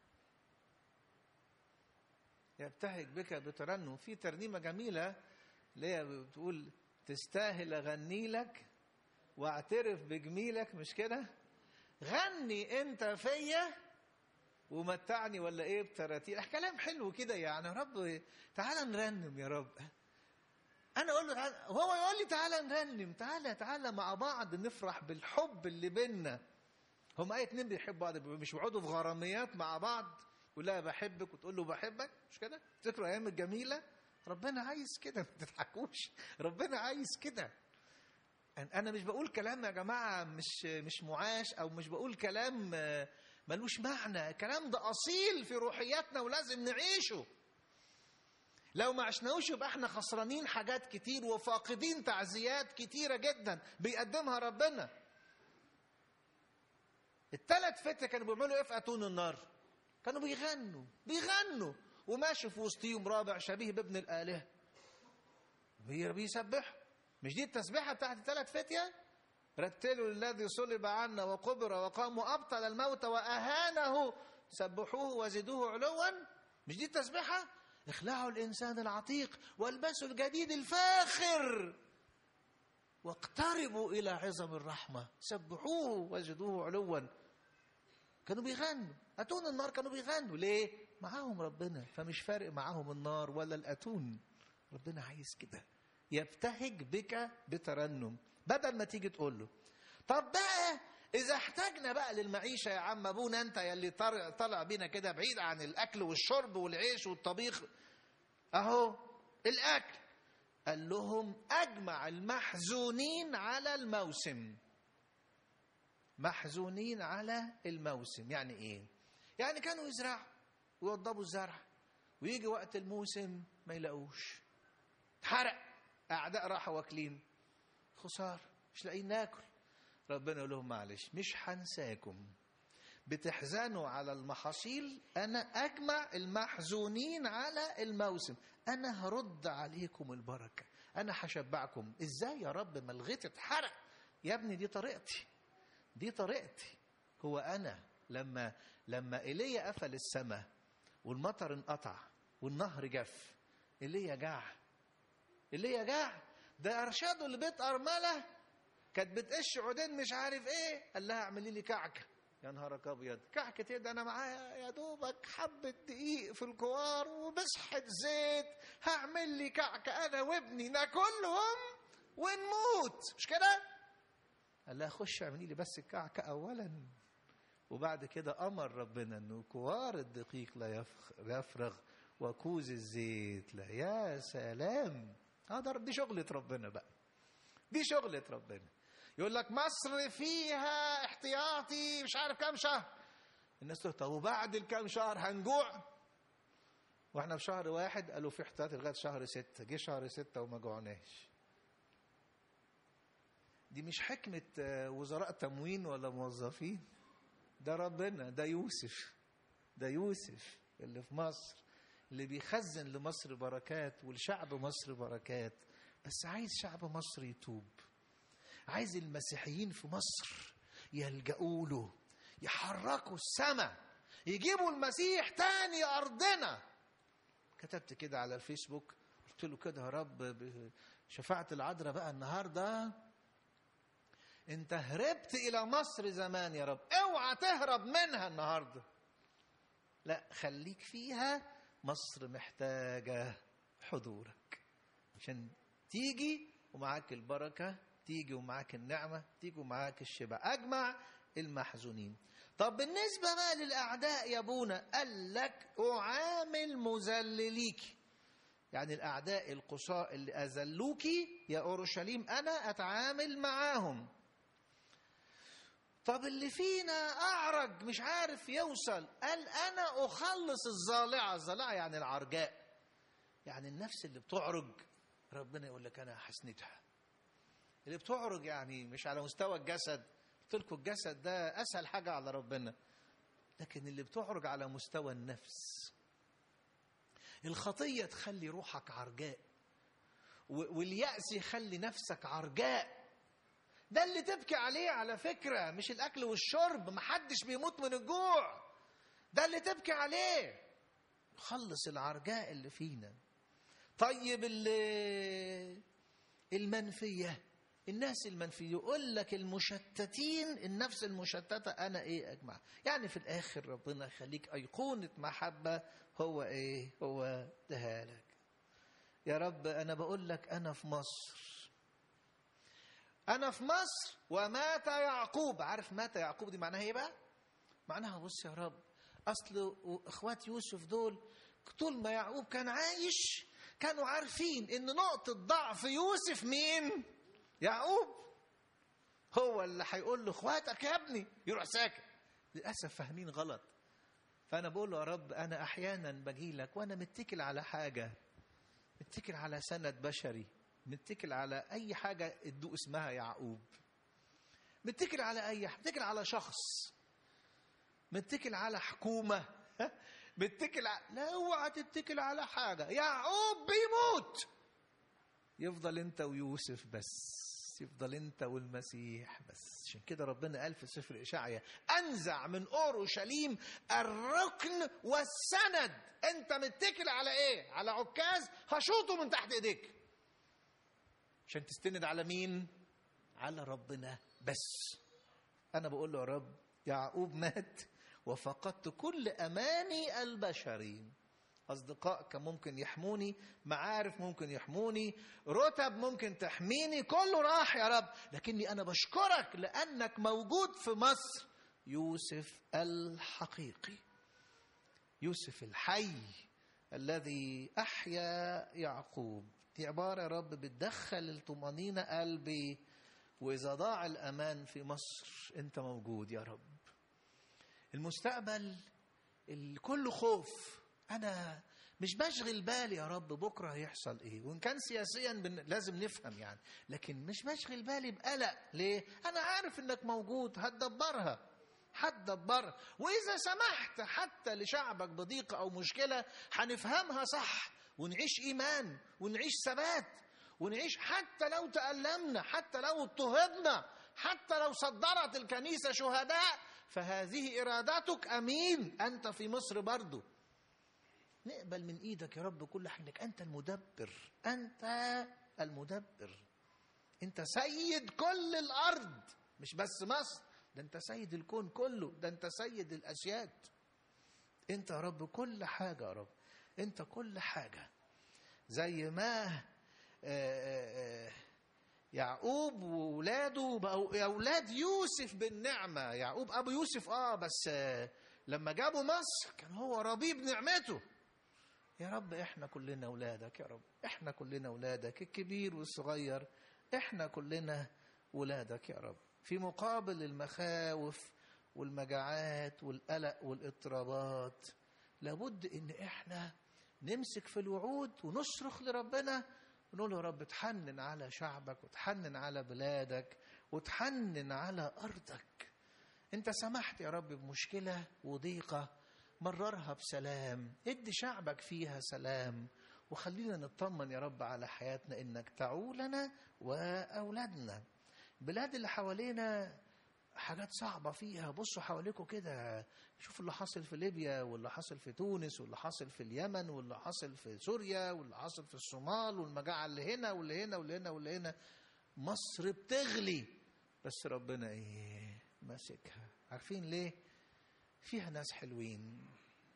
يبتهج بك بترنم في ترنيمه جميله اللي هي بتقول تستاهل اغني لك واعترف بجميلك مش كده غني انت فيا ومتعني ولا ايه بتراتيل كلام حلو كده يعني يا رب تعالى نرنم يا رب انا اقول له تعالى هو يقول لي تعالى نرنم تعالى تعالى مع بعض نفرح بالحب اللي بينا هم اي اتنين بيحبوا بعض مش بيقعدوا في غراميات مع بعض يقول لها بحبك وتقول له بحبك مش كده تذكروا ايام الجميله ربنا عايز كده ما تضحكوش ربنا عايز كده انا مش بقول كلام يا جماعه مش مش معاش او مش بقول كلام ملوش معنى الكلام ده اصيل في روحياتنا ولازم نعيشه لو ما عشناهوش يبقى احنا خسرانين حاجات كتير وفاقدين تعزيات كتيرة جدا بيقدمها ربنا الثلاث فتة كانوا بيعملوا ايه في اتون النار كانوا بيغنوا بيغنوا وماشي في وسطيهم رابع شبيه بابن الآلهة بيسبحوا مش دي التسبيحة بتاعت الثلاث فتية رتلوا الذي صلب عنا وقبر وقام وأبطل الموت وأهانه سبحوه وزدوه علوا مش دي التسبيحة اخلعوا الإنسان العتيق والبسوا الجديد الفاخر واقتربوا إلى عظم الرحمة سبحوه وزدوه علوا كانوا بيغنوا أتون النار كانوا بيغنوا ليه؟ معاهم ربنا فمش فارق معاهم النار ولا الأتون ربنا عايز كده يبتهج بك بترنم بدل ما تيجي تقول له طب بقى اذا احتاجنا بقى للمعيشه يا عم ابونا انت يا اللي طالع طالع بينا كده بعيد عن الاكل والشرب والعيش والطبيخ اهو الاكل قال لهم اجمع المحزونين على الموسم محزونين على الموسم يعني ايه يعني كانوا يزرعوا ويوضبوا الزرع ويجي وقت الموسم ما يلاقوش اتحرق اعداء راحوا واكلين خساره مش لاقيين ناكل ربنا يقول لهم معلش مش هنساكم بتحزنوا على المحاصيل انا اجمع المحزونين على الموسم انا هرد عليكم البركه انا هشبعكم ازاي يا رب ما الغيط اتحرق يا ابني دي طريقتي دي طريقتي هو انا لما لما ايليا قفل السماء والمطر انقطع والنهر جف ايليا جاع ايليا جاع ده ارشاده لبيت ارمله كانت بتقش عودين مش عارف ايه قال لها اعملي لي كعكه يا نهارك ابيض كعكه ايه ده انا معايا يا دوبك حبه دقيق في الكوار ومسحه زيت هعمل لي كعكه انا وابني ناكلهم ونموت مش كده قال لها خش اعملي لي بس الكعكه اولا وبعد كده امر ربنا انه كوار الدقيق لا يفخ- لا يفرغ وكوز الزيت لا يا سلام هذا دي شغله ربنا بقى دي شغله ربنا يقول لك مصر فيها احتياطي مش عارف كام شهر الناس تقول طب وبعد الكام شهر هنجوع واحنا في شهر واحد قالوا في احتياطي لغايه شهر ستة جه شهر ستة وما جوعناش دي مش حكمة آه، وزراء تموين ولا موظفين ده ربنا ده يوسف ده يوسف اللي في مصر اللي بيخزن لمصر بركات ولشعب مصر بركات بس عايز شعب مصر يتوب عايز المسيحيين في مصر يلجأوا له يحركوا السماء يجيبوا المسيح تاني أرضنا كتبت كده على الفيسبوك قلت له كده يا رب شفاعة العذراء بقى النهارده انت هربت الى مصر زمان يا رب اوعى تهرب منها النهارده لا خليك فيها مصر محتاجة حضورك عشان تيجي ومعاك البركة تيجي ومعاك النعمة تيجي ومعاك الشبع أجمع المحزونين طب بالنسبة بقى للأعداء يا أبونا قال لك أعامل مذلليك يعني الأعداء القصاء اللي أذلوكي يا أورشليم أنا أتعامل معاهم طب اللي فينا أعرج مش عارف يوصل قال أنا أخلص الظالعة الظالعة يعني العرجاء يعني النفس اللي بتعرج ربنا يقول لك أنا حسنتها اللي بتعرج يعني مش على مستوى الجسد قلت لكم الجسد ده أسهل حاجة على ربنا لكن اللي بتعرج على مستوى النفس الخطية تخلي روحك عرجاء و- واليأس يخلي نفسك عرجاء ده اللي تبكي عليه على فكرة مش الأكل والشرب محدش بيموت من الجوع ده اللي تبكي عليه خلص العرجاء اللي فينا طيب اللي المنفية الناس المنفية يقول لك المشتتين النفس المشتتة أنا إيه أجمع يعني في الآخر ربنا يخليك أيقونة محبة هو إيه هو دها لك يا رب أنا بقول لك أنا في مصر أنا في مصر ومات يعقوب عارف مات يعقوب دي معناها إيه بقى معناها بص يا رب أصل إخوات يوسف دول طول ما يعقوب كان عايش كانوا عارفين إن نقطة ضعف يوسف مين يعقوب هو اللي هيقول له اخواتك يا ابني يروح ساكت للاسف فاهمين غلط فانا بقول له يا رب انا احيانا باجي لك وانا متكل على حاجه متكل على سند بشري متكل على اي حاجه ادوا اسمها يعقوب متكل على اي متكل على شخص متكل على حكومه متكل على... لا اوعى تتكل على حاجه يعقوب بيموت يفضل انت ويوسف بس يفضل انت والمسيح بس عشان كده ربنا قال في سفر اشعيا انزع من اورشليم الركن والسند انت متكل على ايه على عكاز هشوطه من تحت ايديك عشان تستند على مين على ربنا بس انا بقول له يا رب يعقوب مات وفقدت كل اماني البشري أصدقاء كان ممكن يحموني معارف ممكن يحموني رتب ممكن تحميني كله راح يا رب لكني أنا بشكرك لأنك موجود في مصر يوسف الحقيقي يوسف الحي الذي أحيا يعقوب دي عبارة يا رب بتدخل الطمأنينة قلبي وإذا ضاع الأمان في مصر أنت موجود يا رب المستقبل الكل خوف أنا مش بشغل بالي يا رب بكرة هيحصل إيه وإن كان سياسيا بن... لازم نفهم يعني لكن مش بشغل بالي بقلق ليه أنا عارف إنك موجود هتدبرها هتدبرها وإذا سمحت حتى لشعبك بضيقة أو مشكلة هنفهمها صح ونعيش إيمان ونعيش ثبات ونعيش حتى لو تألمنا حتى لو اضطهدنا حتى لو صدرت الكنيسة شهداء فهذه إرادتك أمين أنت في مصر برضو نقبل من إيدك يا رب كل حاجة أنت المدبر أنت المدبر أنت سيد كل الأرض مش بس مصر ده أنت سيد الكون كله ده أنت سيد الأشياء أنت يا رب كل حاجة يا رب أنت كل حاجة زي ما يعقوب وولاده بقوا اولاد يوسف بالنعمه يعقوب ابو يوسف اه بس لما جابوا مصر كان هو ربيب نعمته يا رب احنا كلنا اولادك يا رب احنا كلنا اولادك الكبير والصغير احنا كلنا ولادك يا رب في مقابل المخاوف والمجاعات والقلق والاضطرابات لابد ان احنا نمسك في الوعود ونصرخ لربنا ونقول له يا رب تحنن على شعبك وتحنن على بلادك وتحنن على أرضك أنت سمحت يا رب بمشكلة وضيقة مررها بسلام ادي شعبك فيها سلام وخلينا نطمن يا رب على حياتنا انك تعولنا واولادنا بلاد اللي حوالينا حاجات صعبة فيها بصوا حواليكم كده شوفوا اللي حاصل في ليبيا واللي حاصل في تونس واللي حاصل في اليمن واللي حاصل في سوريا واللي حاصل في الصومال والمجاعة اللي هنا واللي هنا واللي هنا واللي هنا مصر بتغلي بس ربنا ايه ماسكها عارفين ليه فيها ناس حلوين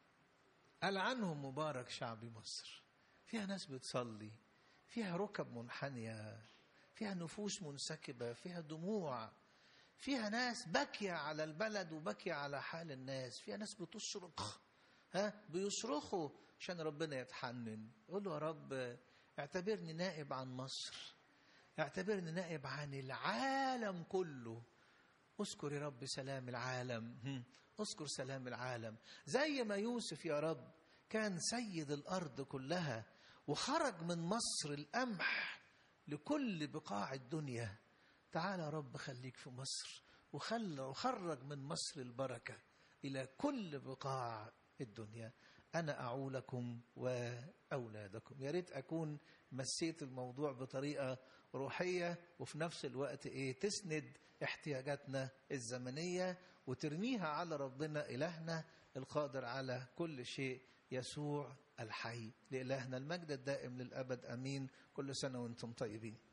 قال عنهم مبارك شعب مصر فيها ناس بتصلي فيها ركب منحنية فيها نفوس منسكبة فيها دموع فيها ناس باكية على البلد وباكية على حال الناس فيها ناس بتصرخ ها بيصرخوا عشان ربنا يتحنن يقول له يا رب اعتبرني نائب عن مصر اعتبرني نائب عن العالم كله اذكر يا رب سلام العالم اذكر سلام العالم زي ما يوسف يا رب كان سيد الارض كلها وخرج من مصر القمح لكل بقاع الدنيا تعال يا رب خليك في مصر وخل وخرج من مصر البركة إلى كل بقاع الدنيا أنا أعولكم وأولادكم يا ريت أكون مسيت الموضوع بطريقة روحية وفي نفس الوقت إيه تسند احتياجاتنا الزمنية وترميها على ربنا إلهنا القادر على كل شيء يسوع الحي لإلهنا المجد الدائم للأبد أمين كل سنة وأنتم طيبين